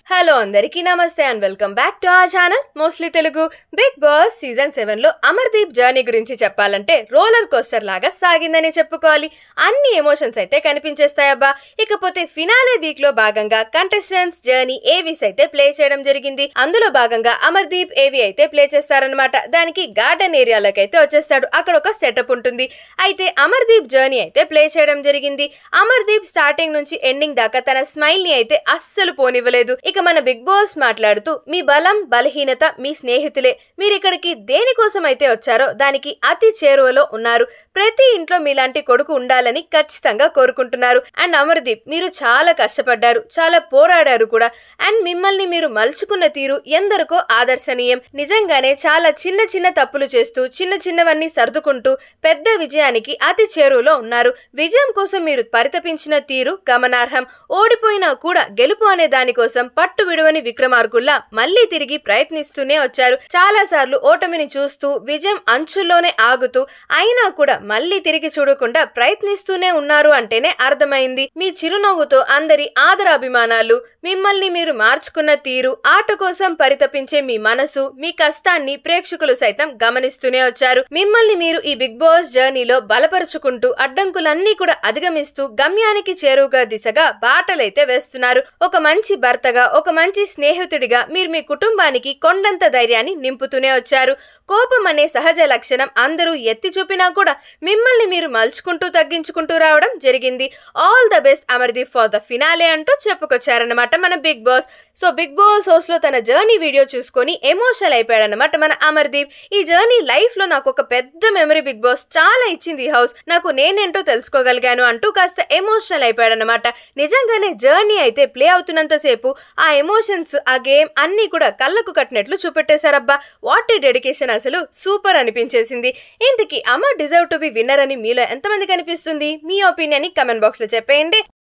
hello అందరికీ నమస్తే and welcome back to our channel mostly Telugu Bigg Boss season seven లో Amardeep journey గురించి చెప్పాలంటే రోలర్ కోస్టర్ లాగా సాగిందని చెప్పుకోవాలి అన్ని ఎమోషన్స్ అయితే కనిపించేస్తాయబ్బా ఇకపోతే ఫినాలే వీక్ లో భాగంగా కంటెస్టెంట్స్ జర్నీ ఏవీస్ అయితే ప్లే చేయడం జరిగింది అందులో భాగంగా అమర్దీప్ ఏవి అయితే ప్లే చేస్తారనమాట దానికి గార్డెన్ ఏరియాలోకి అయితే వచ్చేస్తాడు అక్కడ ఒక సెటప్ ఉంటుంది అయితే అమర్దీప్ జర్నీ అయితే ప్లే చేయడం జరిగింది అమర్దీప్ స్టార్టింగ్ నుంచి ఎండింగ్ దాకా తన స్మైల్ ని అయితే అస్సలు పోనివ్వలేదు ఇక మన బిగ్ బాస్ మాట్లాడుతూ మీ బలం బలహీనత మీ స్నేహితులే మీరు ఇక్కడికి దేనికోసం అయితే వచ్చారో దానికి అతి చేరువలో ఉన్నారు ప్రతి ఇంట్లో మీలాంటి కొడుకు ఉండాలని ఖచ్చితంగా కోరుకుంటున్నారు అండ్ అమర్దీప్ మీరు చాలా కష్టపడ్డారు చాలా పోరాడారు కూడా అండ్ మిమ్మల్ని మీరు మలుచుకున్న తీరు ఎందరికో ఆదర్శనీయం నిజంగానే చాలా చిన్న చిన్న తప్పులు చేస్తూ చిన్న చిన్నవన్నీ సర్దుకుంటూ పెద్ద విజయానికి అతి చేరువలో ఉన్నారు విజయం కోసం మీరు పరితపించిన తీరు గమనార్హం ఓడిపోయినా కూడా గెలుపు అనే దానికోసం పట్టు విడవని విక్రమార్కుల్లా మళ్ళీ తిరిగి ప్రయత్నిస్తూనే వచ్చారు చాలా సార్లు ఓటమిని చూస్తూ విజయం అంచుల్లోనే ఆగుతూ అయినా కూడా మళ్ళీ తిరిగి చూడకుండా ప్రయత్నిస్తూనే ఉన్నారు అంటేనే అర్థమైంది మీ చిరునవ్వుతో అందరి ఆదరాభిమానాలు మిమ్మల్ని మీరు మార్చుకున్న తీరు ఆట కోసం పరితపించే మీ మనసు మీ కష్టాన్ని ప్రేక్షకులు సైతం గమనిస్తూనే వచ్చారు మిమ్మల్ని మీరు ఈ బిగ్ బాస్ జర్నీలో బలపరుచుకుంటూ అడ్డంకులన్నీ కూడా అధిగమిస్తూ గమ్యానికి చేరువుగా దిశగా బాటలైతే వేస్తున్నారు ఒక మంచి భర్తగా ఒక మంచి స్నేహితుడిగా మీరు మీ కుటుంబానికి కొండంత ధైర్యాన్ని నింపుతూనే వచ్చారు కోపం అనే సహజ లక్షణం అందరూ ఎత్తి చూపినా కూడా మిమ్మల్ని మీరు మలుచుకుంటూ తగ్గించుకుంటూ రావడం జరిగింది all the best Amardeep for the finale అంటూ చెప్పుకొచ్చారనమాట మన Bigg Boss so Bigg Boss house లో తన జర్నీ వీడియో చూసుకొని ఎమోషనల్ అయిపోయాడనమాట మన అమర్దీప్ ఈ జర్నీ లైఫ్ లో నాకు ఒక పెద్ద మెమరీ బిగ్ బాస్ చాలా ఇచ్చింది ఈ హౌస్ నాకు నేనేంటో తెలుసుకోగలిగాను అంటూ కాస్త ఎమోషనల్ అయిపోయాడనమాట నిజంగానే జర్నీ అయితే ప్లే అవుతున్నంత సేపు ఆ ఎమోషన్స్ ఆ గేమ్ అన్ని కూడా కళ్ళకు కట్టినట్లు చూపెట్టేశారబ్బా వాట్ ఏ డెడికేషన్ అసలు సూపర్ అనిపించేసింది ఇంతకీ Amar deserve to be winner అని మీలో ఎంతమంది కనిపిస్తుంది మీ ఒపీనియన్ ని కమెంట్ బాక్స్ లో చెప్పేయండి